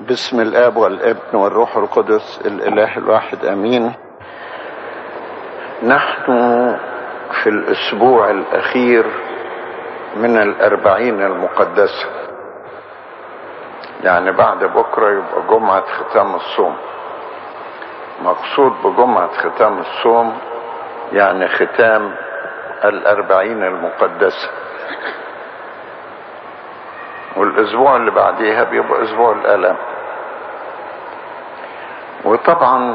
باسم الاب والابن والروح القدس الاله الواحد امين نحن في الاسبوع الاخير من الاربعين المقدسه يعني بعد بكره يبقى جمعه ختام الصوم مقصود بجمعه ختام الصوم يعني ختام الاربعين المقدسه والاسبوع اللي بعديها بيبقى اسبوع الالم وطبعا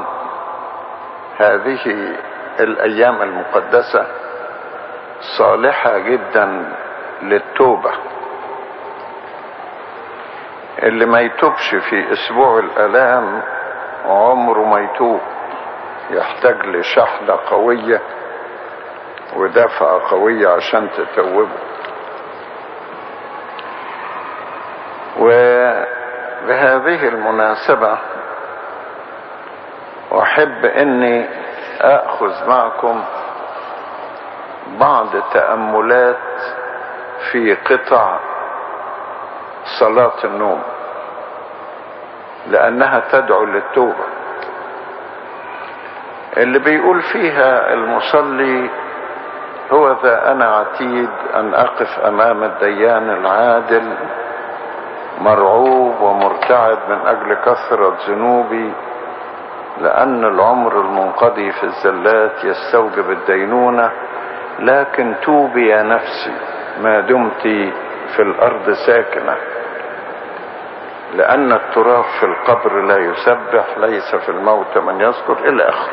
هذه الايام المقدسه صالحه جدا للتوبه اللي ما يتوبش في اسبوع الالام عمره ما يتوب يحتاج لشحنه قويه ودفعه قويه عشان تتوبه وبهذه المناسبة أحب أني أخذ معكم بعض تأملات في قطع صلاة النوم لأنها تدعو للتوبة اللي بيقول فيها المصلي هو ذا أنا عتيد أن أقف أمام الديان العادل مرعوب ومرتعد من اجل كثرة ذنوبي لان العمر المنقضي في الزلات يستوجب الدينونة لكن توبي يا نفسي ما دمت في الارض ساكنة لان التراب في القبر لا يسبح ليس في الموت من يذكر الى اخره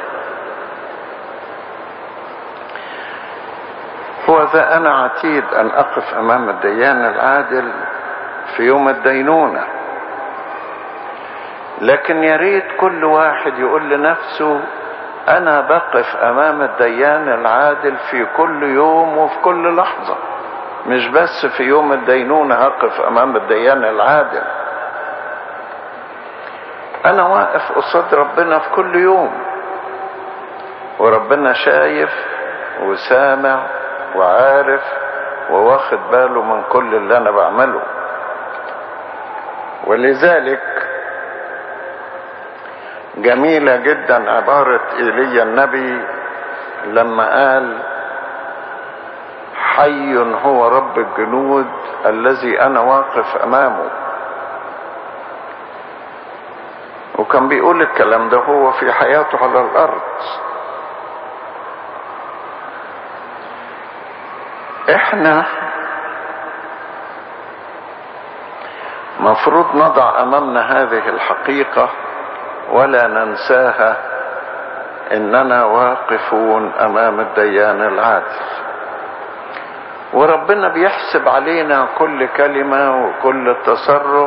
هو ذا انا عتيد ان اقف امام الديان العادل في يوم الدينونة لكن يا ريت كل واحد يقول لنفسه انا بقف امام الديان العادل في كل يوم وفي كل لحظة مش بس في يوم الدينونة هقف امام الديان العادل انا واقف قصاد ربنا في كل يوم وربنا شايف وسامع وعارف وواخد باله من كل اللي انا بعمله ولذلك جميلة جدا عبارة إيليا النبي لما قال حي هو رب الجنود الذي أنا واقف أمامه وكان بيقول الكلام ده هو في حياته على الأرض احنا مفروض نضع امامنا هذه الحقيقه ولا ننساها اننا واقفون امام الديان العادل وربنا بيحسب علينا كل كلمه وكل تصرف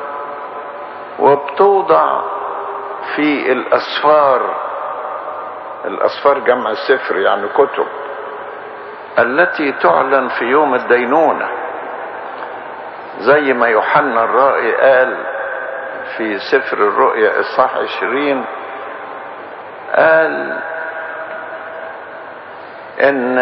وبتوضع في الاسفار الاسفار جمع سفر يعني كتب التي تعلن في يوم الدينونه زي ما يوحنا الرائي قال في سفر الرؤيا اصحاح عشرين قال ان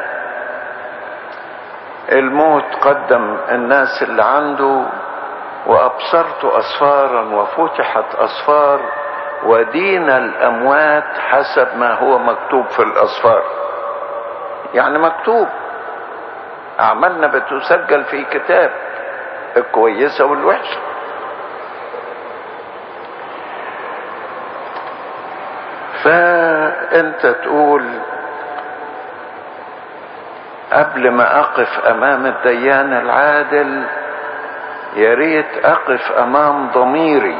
الموت قدم الناس اللي عنده وابصرت اسفارا وفتحت اسفار ودين الاموات حسب ما هو مكتوب في الاسفار يعني مكتوب اعمالنا بتسجل في كتاب الكويسه والوحشه فانت تقول قبل ما اقف امام الديان العادل يا ريت اقف امام ضميري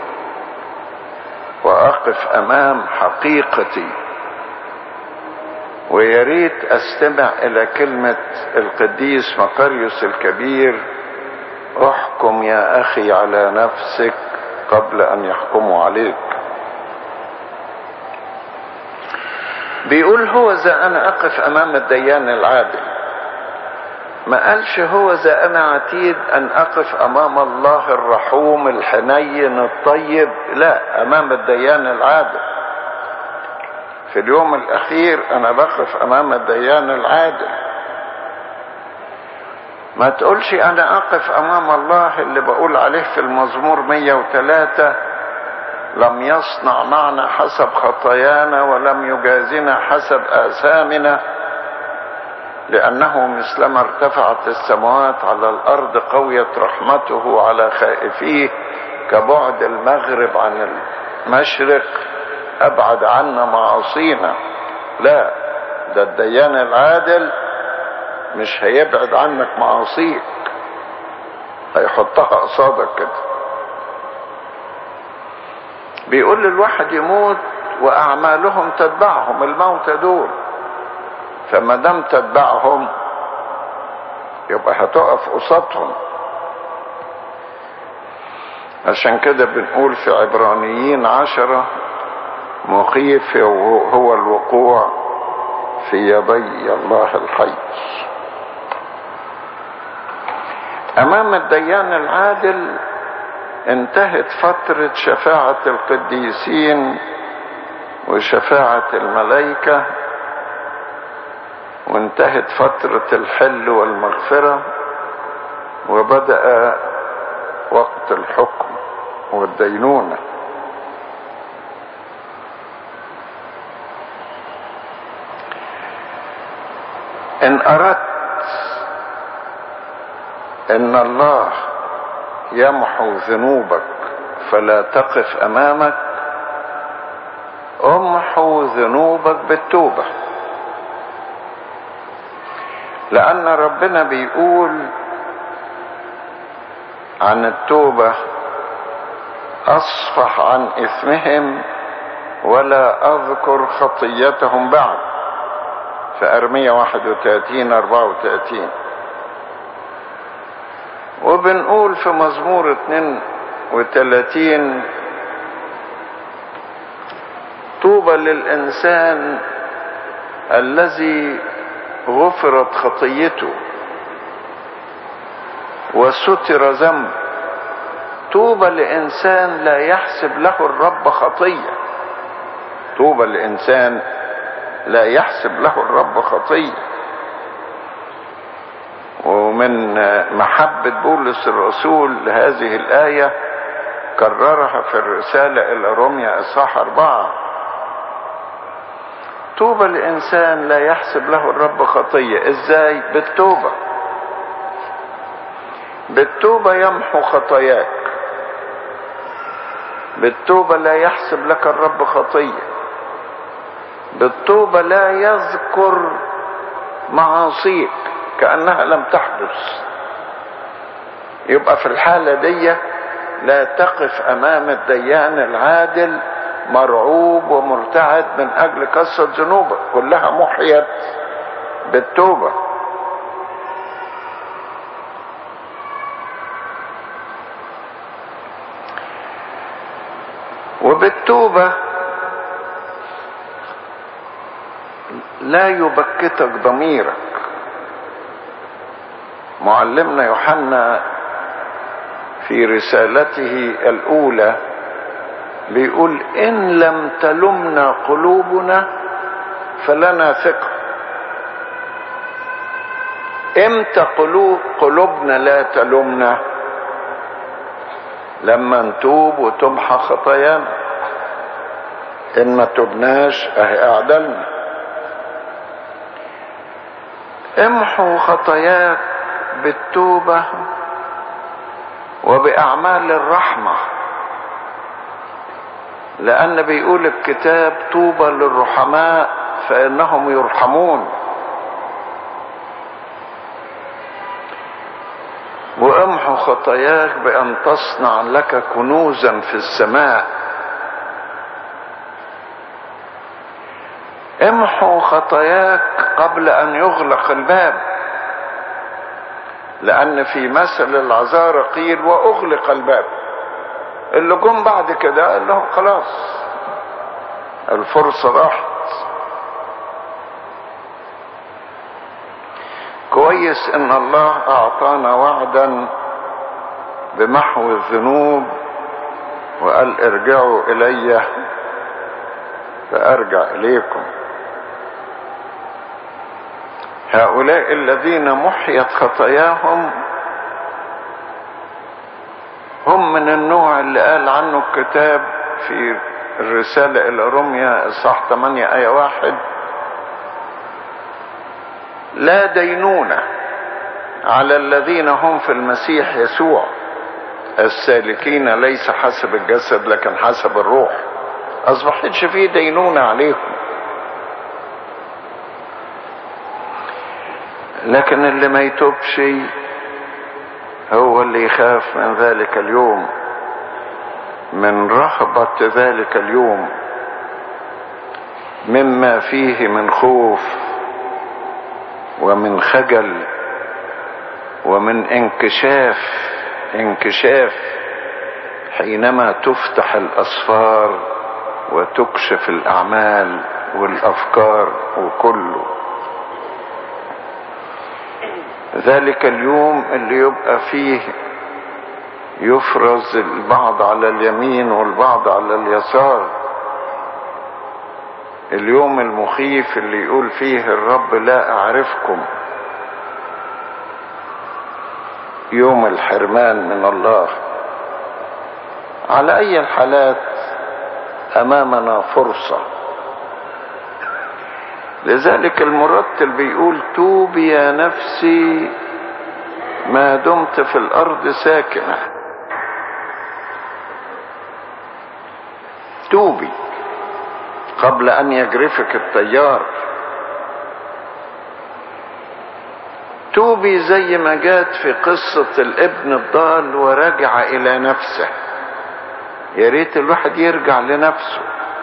واقف امام حقيقتي ويا ريت استمع الى كلمه القديس مقريوس الكبير احكم يا اخي على نفسك قبل ان يحكموا عليك بيقول هو ذا انا اقف امام الديان العادل ما قالش هو ذا انا عتيد ان اقف امام الله الرحوم الحنين الطيب لا امام الديان العادل في اليوم الاخير انا بقف امام الديان العادل ما تقولش انا اقف امام الله اللي بقول عليه في المزمور 103 لم يصنع معنا حسب خطايانا ولم يجازنا حسب آثامنا لأنه مثلما ارتفعت السماوات على الأرض قويت رحمته على خائفيه كبعد المغرب عن المشرق أبعد عنا معاصينا لا ده الديان العادل مش هيبعد عنك معاصيك هيحطها قصادك كده بيقول الواحد يموت واعمالهم تتبعهم الموتى دول فما دام تتبعهم يبقى هتقف قصادهم عشان كده بنقول في عبرانيين عشرة مخيف هو الوقوع في يدي الله الحي امام الديان العادل انتهت فترة شفاعة القديسين وشفاعة الملائكة وانتهت فترة الحل والمغفرة وبدأ وقت الحكم والدينونة إن أردت إن الله يمحو ذنوبك فلا تقف امامك امحو ذنوبك بالتوبه لان ربنا بيقول عن التوبه اصفح عن اثمهم ولا اذكر خطيتهم بعد في ارميه 31 34 وبنقول في مزمور 32 طوبى للإنسان الذي غفرت خطيته وستر ذنب طوبى لإنسان لا يحسب له الرب خطية طوبى لإنسان لا يحسب له الرب خطيه ومن محبة بولس الرسول لهذه الآية كررها في الرسالة إلى روميا إصحاح أربعة طوبى الإنسان لا يحسب له الرب خطية إزاي بالتوبة بالتوبة يمحو خطاياك بالتوبة لا يحسب لك الرب خطية بالتوبة لا يذكر معاصيك كأنها لم تحدث يبقى في الحالة دي لا تقف أمام الديان العادل مرعوب ومرتعد من أجل كسرة ذنوبك كلها محيت بالتوبة وبالتوبة لا يبكتك ضميرك معلمنا يوحنا في رسالته الاولى بيقول ان لم تلمنا قلوبنا فلنا ثقه امتى قلوب قلوبنا لا تلمنا لما نتوب وتمحى خطايانا ان ما تبناش اهي اعدلنا امحوا خطاياك بالتوبة وبأعمال الرحمة لأن بيقول الكتاب طوبى للرحماء فإنهم يرحمون وامحو خطاياك بأن تصنع لك كنوزا في السماء امحو خطاياك قبل أن يغلق الباب لأن في مثل العذارى قيل وأغلق الباب اللي جم بعد كده قال لهم خلاص الفرصة راحت كويس ان الله اعطانا وعدا بمحو الذنوب وقال ارجعوا الي فارجع اليكم هؤلاء الذين محيت خطاياهم هم من النوع اللي قال عنه الكتاب في الرسالة إلى روميا إصحاح 8 آية واحد لا دينونة على الذين هم في المسيح يسوع السالكين ليس حسب الجسد لكن حسب الروح أصبحتش فيه دينونة عليهم لكن اللي ما يتوبش هو اللي يخاف من ذلك اليوم من رهبة ذلك اليوم مما فيه من خوف ومن خجل ومن انكشاف انكشاف حينما تفتح الاسفار وتكشف الاعمال والافكار وكله ذلك اليوم اللي يبقى فيه يفرز البعض على اليمين والبعض على اليسار اليوم المخيف اللي يقول فيه الرب لا اعرفكم يوم الحرمان من الله على اي الحالات امامنا فرصه لذلك المرتل بيقول توبي يا نفسي ما دمت في الارض ساكنه توبي قبل ان يجرفك التيار توبي زي ما جات في قصة الابن الضال ورجع الى نفسه يا ريت الواحد يرجع لنفسه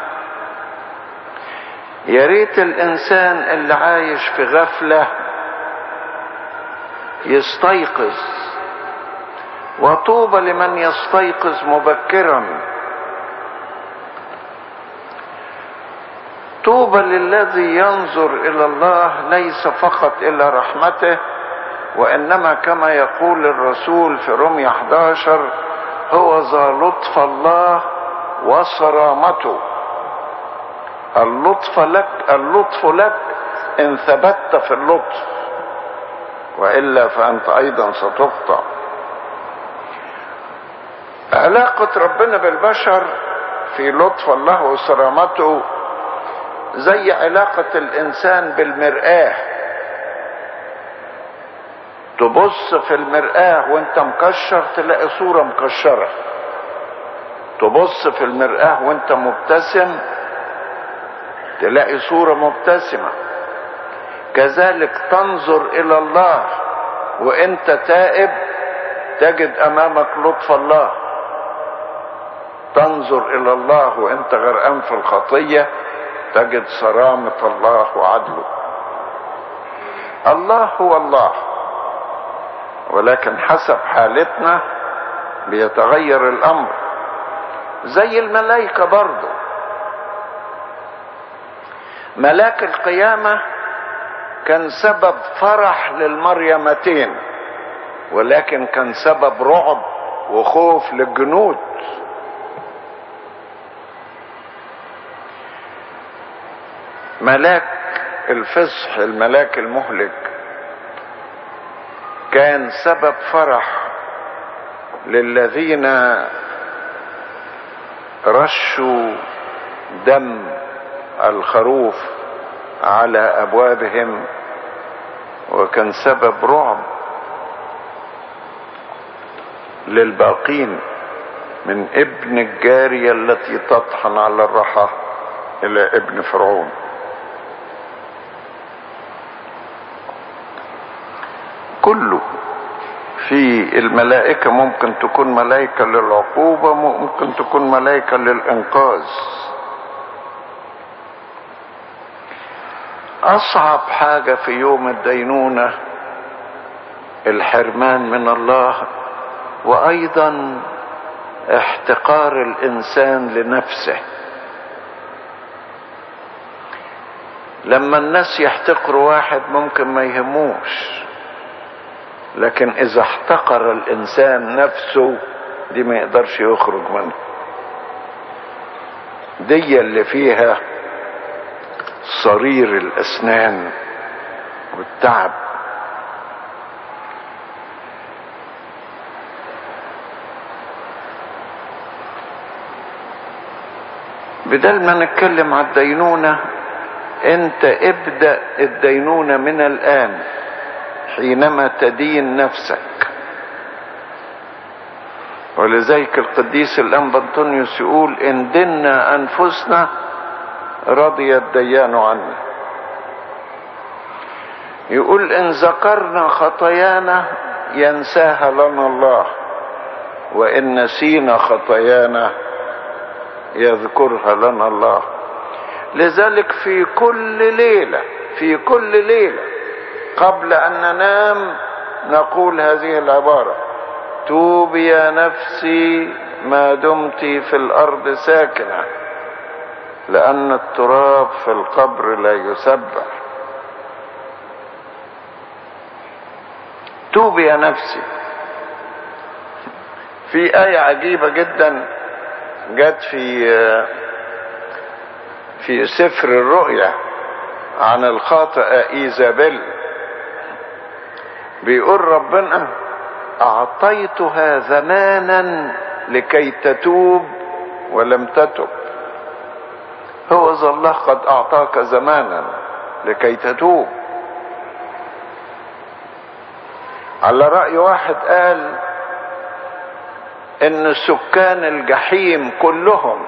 يا ريت الانسان اللي عايش في غفلة يستيقظ وطوبى لمن يستيقظ مبكرا طوبى للذي ينظر الى الله ليس فقط الى رحمته وانما كما يقول الرسول في رمية 11 هو ذا لطف الله وصرامته اللطف لك اللطف لك ان ثبت في اللطف والا فانت ايضا ستقطع علاقة ربنا بالبشر في لطف الله وصرامته زي علاقة الإنسان بالمرآة تبص في المرآة وانت مكشر تلاقي صورة مكشرة تبص في المرآة وانت مبتسم تلاقي صورة مبتسمة كذلك تنظر إلى الله وانت تائب تجد أمامك لطف الله تنظر إلى الله وانت غرقان في الخطيه تجد صرامة الله وعدله الله هو الله ولكن حسب حالتنا بيتغير الامر زي الملائكة برضه ملاك القيامة كان سبب فرح للمريمتين ولكن كان سبب رعب وخوف للجنود ملاك الفصح الملاك المهلك كان سبب فرح للذين رشوا دم الخروف على ابوابهم وكان سبب رعب للباقين من ابن الجاريه التي تطحن على الرحى الى ابن فرعون كله في الملائكة ممكن تكون ملائكة للعقوبة ممكن تكون ملائكة للإنقاذ أصعب حاجة في يوم الدينونة الحرمان من الله وأيضا احتقار الإنسان لنفسه لما الناس يحتقروا واحد ممكن ما يهموش لكن اذا احتقر الانسان نفسه دي ما يقدرش يخرج منها دي اللي فيها صرير الاسنان والتعب بدل ما نتكلم على الدينونة انت ابدأ الدينونة من الآن حينما تدين نفسك ولذلك القديس الأنبا أنطونيوس يقول إن دنا أنفسنا رضي الديان عنا يقول إن ذكرنا خطايانا ينساها لنا الله وإن نسينا خطايانا يذكرها لنا الله لذلك في كل ليلة في كل ليلة قبل أن ننام نقول هذه العبارة توبي يا نفسي ما دمت في الأرض ساكنة لأن التراب في القبر لا يسبح توبي يا نفسي في آية عجيبة جدا جت في في سفر الرؤيا عن الخاطئة ايزابيل بيقول ربنا اعطيتها زمانا لكي تتوب ولم تتب هو ذا الله قد اعطاك زمانا لكي تتوب على رأي واحد قال ان سكان الجحيم كلهم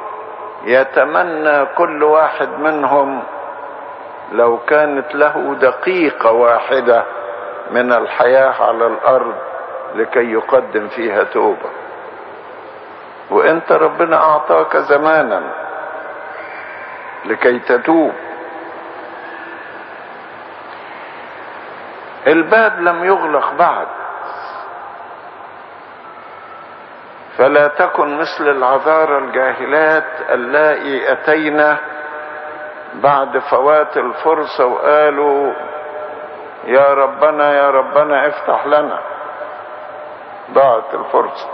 يتمنى كل واحد منهم لو كانت له دقيقة واحدة من الحياة على الأرض لكي يقدم فيها توبة وانت ربنا أعطاك زمانا لكي تتوب الباب لم يغلق بعد فلا تكن مثل العذارى الجاهلات اللائي اتينا بعد فوات الفرصه وقالوا يا ربنا يا ربنا افتح لنا ضاعت الفرصه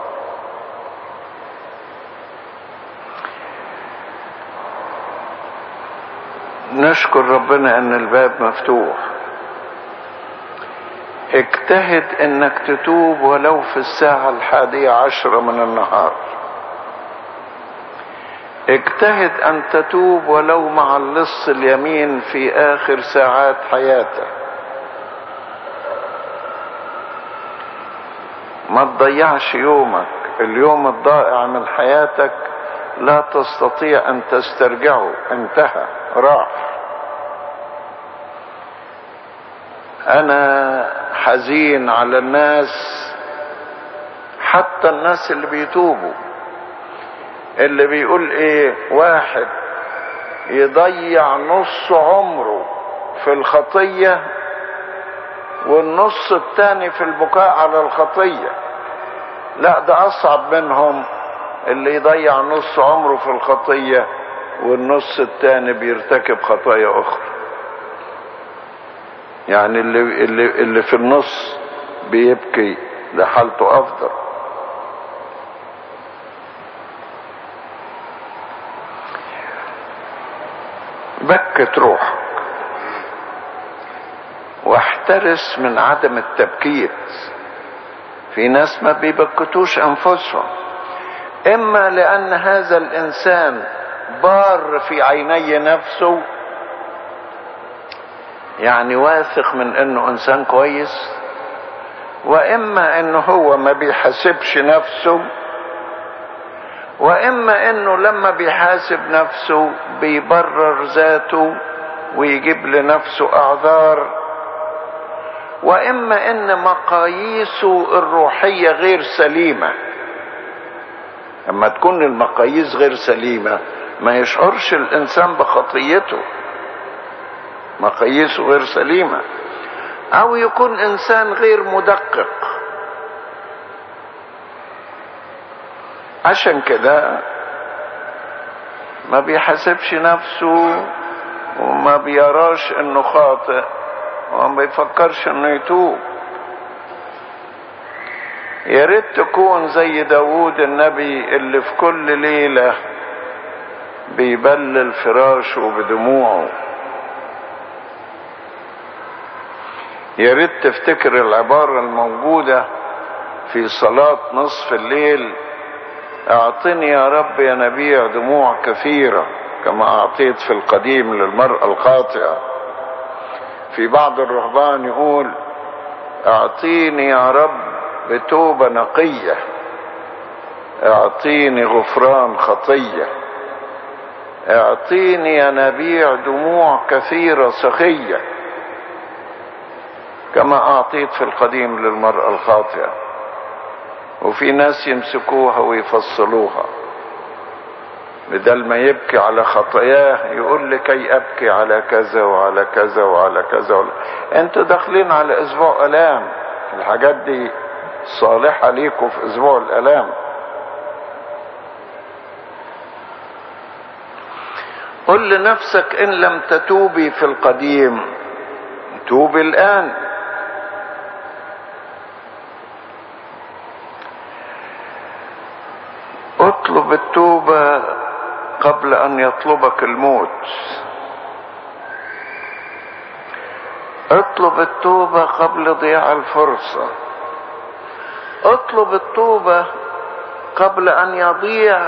نشكر ربنا ان الباب مفتوح اجتهد انك تتوب ولو في الساعة الحادية عشرة من النهار اجتهد ان تتوب ولو مع اللص اليمين في اخر ساعات حياتك ما تضيعش يومك اليوم الضائع من حياتك لا تستطيع ان تسترجعه انتهى راح انا حزين على الناس حتى الناس اللي بيتوبوا اللي بيقول ايه واحد يضيع نص عمره في الخطية والنص التاني في البكاء على الخطية لا ده اصعب منهم اللي يضيع نص عمره في الخطية والنص التاني بيرتكب خطايا اخرى يعني اللي, اللي, اللي في النص بيبكي ده حالته افضل بكت روحك واحترس من عدم التبكيت في ناس ما بيبكتوش انفسهم اما لان هذا الانسان بار في عيني نفسه يعني واثق من انه انسان كويس واما انه هو ما بيحاسبش نفسه واما انه لما بيحاسب نفسه بيبرر ذاته ويجيب لنفسه اعذار واما ان مقاييسه الروحيه غير سليمه لما تكون المقاييس غير سليمه ما يشعرش الانسان بخطيته مقاييسه غير سليمه او يكون انسان غير مدقق عشان كده ما بيحاسبش نفسه وما بيراش انه خاطئ وما بيفكرش انه يتوب يا ريت تكون زي داوود النبي اللي في كل ليلة بيبلل فراشه بدموعه يا ريت تفتكر العبارة الموجودة في صلاة نصف الليل اعطني يا رب يا نبيع دموع كثيرة كما اعطيت في القديم للمرأة الخاطئة في بعض الرهبان يقول اعطيني يا رب بتوبة نقية اعطيني غفران خطية اعطيني يا نبيع دموع كثيرة سخية كما اعطيت في القديم للمرأة الخاطئة وفي ناس يمسكوها ويفصلوها بدل ما يبكي على خطاياه يقول لي كي ابكي على كذا وعلى كذا وعلى كذا وعلى... انتوا داخلين على اسبوع الام الحاجات دي صالحة ليكم في اسبوع الالام قل لنفسك ان لم تتوبي في القديم توبي الان اطلب التوبة قبل ان يطلبك الموت اطلب التوبة قبل ضياع الفرصة اطلب التوبة قبل ان يضيع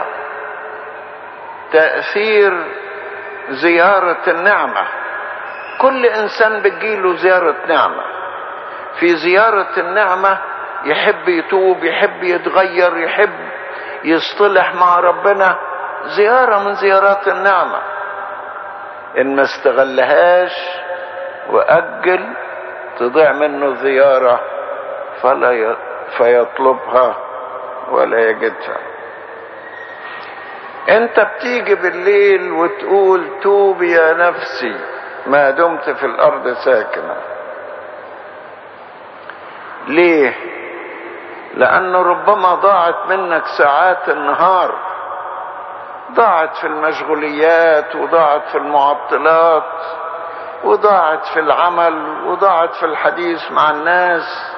تأثير زيارة النعمة كل انسان بتجيله زيارة نعمة في زيارة النعمة يحب يتوب يحب يتغير يحب يصطلح مع ربنا زيارة من زيارات النعمة ان ما استغلهاش واجل تضيع منه زيارة فلا ي... فيطلبها ولا يجدها انت بتيجي بالليل وتقول توب يا نفسي ما دمت في الارض ساكنة ليه لانه ربما ضاعت منك ساعات النهار ضاعت في المشغوليات وضاعت في المعطلات وضاعت في العمل وضاعت في الحديث مع الناس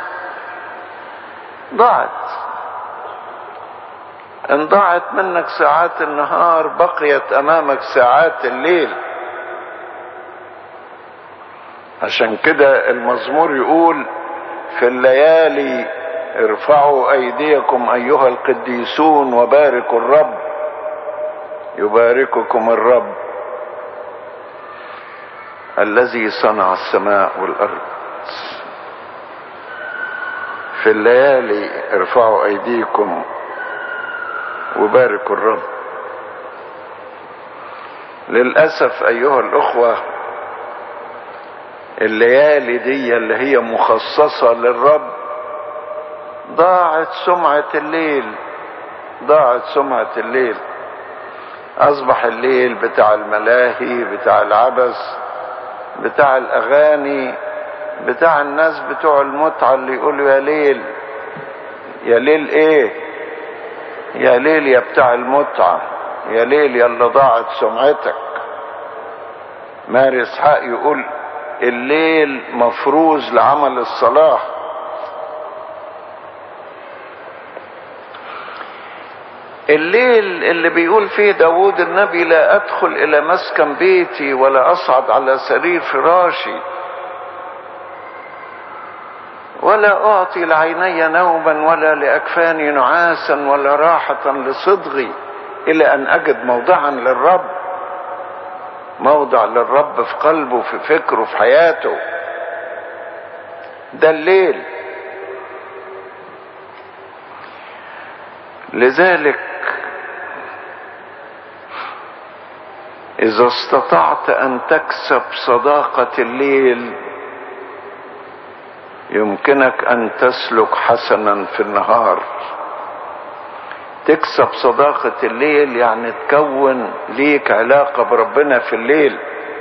ضاعت ان ضاعت منك ساعات النهار بقيت امامك ساعات الليل عشان كده المزمور يقول في الليالي ارفعوا ايديكم ايها القديسون وباركوا الرب يبارككم الرب الذي صنع السماء والارض في الليالي ارفعوا ايديكم وباركوا الرب للاسف ايها الاخوه الليالي دي اللي هي مخصصه للرب ضاعت سمعه الليل ضاعت سمعه الليل اصبح الليل بتاع الملاهي بتاع العبث بتاع الاغاني بتاع الناس بتوع المتعه اللي يقولوا يا ليل يا ليل ايه يا ليل يا بتاع المتعه يا ليل يا اللي ضاعت سمعتك ماري اسحاق يقول الليل مفروز لعمل الصلاح الليل اللي بيقول فيه داود النبي لا ادخل الى مسكن بيتي ولا اصعد على سرير فراشي ولا اعطي لعيني نوما ولا لاكفاني نعاسا ولا راحه لصدغي الى ان اجد موضعا للرب موضع للرب في قلبه في فكره في حياته ده الليل لذلك اذا استطعت ان تكسب صداقه الليل يمكنك ان تسلك حسنا في النهار تكسب صداقة الليل يعني تكون ليك علاقة بربنا في الليل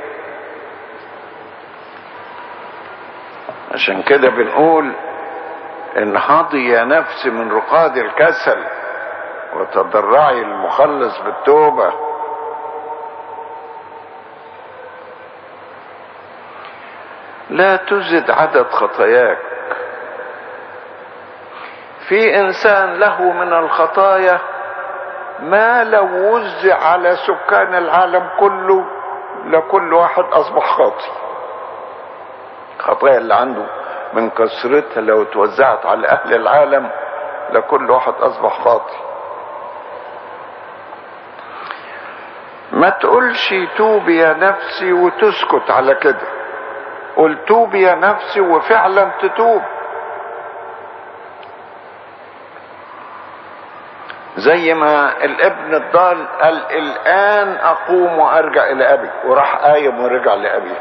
عشان كده بنقول انهضي يا نفس من رقاد الكسل وتضرعي المخلص بالتوبة لا تزد عدد خطاياك في انسان له من الخطايا ما لو وزع على سكان العالم كله لكل واحد اصبح خاطي خطايا اللي عنده من كثرتها لو توزعت على اهل العالم لكل واحد اصبح خاطي ما تقولش توبي يا نفسي وتسكت على كده قل توبي يا نفسي وفعلا تتوب زي ما الابن الضال قال الان اقوم وارجع الى ابي وراح قايم ورجع لابيه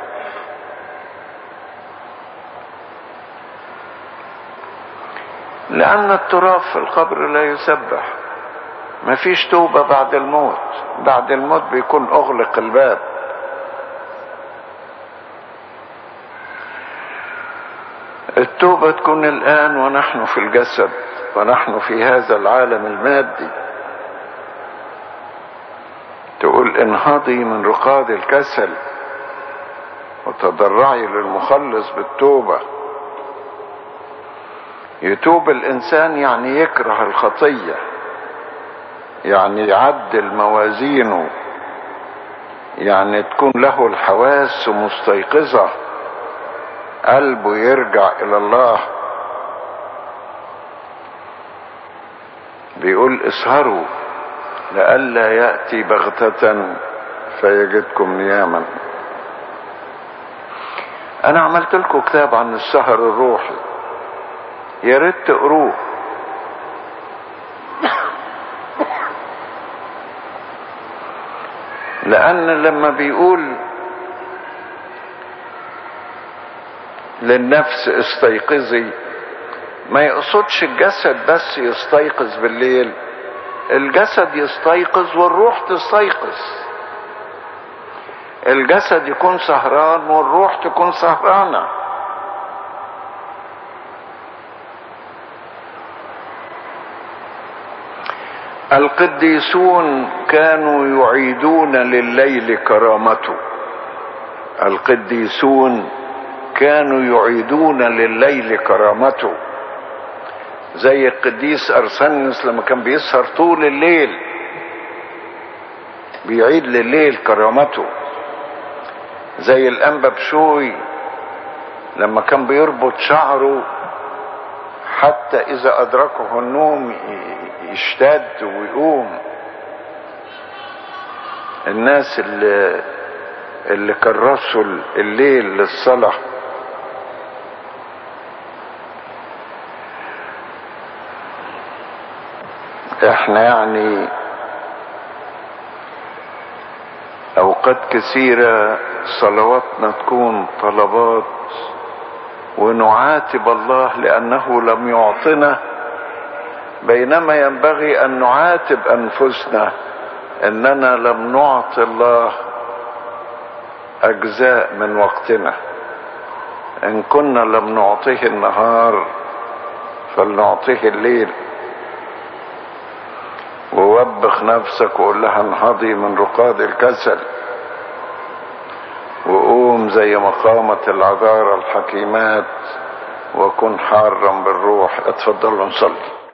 لان التراب في القبر لا يسبح مفيش توبة بعد الموت بعد الموت بيكون اغلق الباب التوبة تكون الان ونحن في الجسد ونحن في هذا العالم المادي تقول انهضي من رقاد الكسل وتضرعي للمخلص بالتوبة يتوب الانسان يعني يكره الخطية يعني يعدل موازينه يعني تكون له الحواس مستيقظة قلبه يرجع الى الله بيقول اسهروا لئلا يأتي بغتة فيجدكم نياما انا عملت لكم كتاب عن السهر الروحي يا ريت تقروه لان لما بيقول للنفس استيقظي ما يقصدش الجسد بس يستيقظ بالليل الجسد يستيقظ والروح تستيقظ الجسد يكون سهران والروح تكون سهرانه القديسون كانوا يعيدون لليل كرامته القديسون كانوا يعيدون لليل كرامته زي القديس ارسنس لما كان بيسهر طول الليل بيعيد لليل كرامته زي الانبا بشوي لما كان بيربط شعره حتى اذا ادركه النوم يشتد ويقوم الناس اللي اللي كرسوا الليل للصلاه احنا يعني اوقات كثيرة صلواتنا تكون طلبات ونعاتب الله لانه لم يعطنا بينما ينبغي ان نعاتب انفسنا اننا لم نعطي الله اجزاء من وقتنا ان كنا لم نعطيه النهار فلنعطيه الليل ووبخ نفسك وقول لها انهضي من رقاد الكسل وقوم زي ما قامت العذارى الحكيمات وكن حارا بالروح اتفضلوا نصلي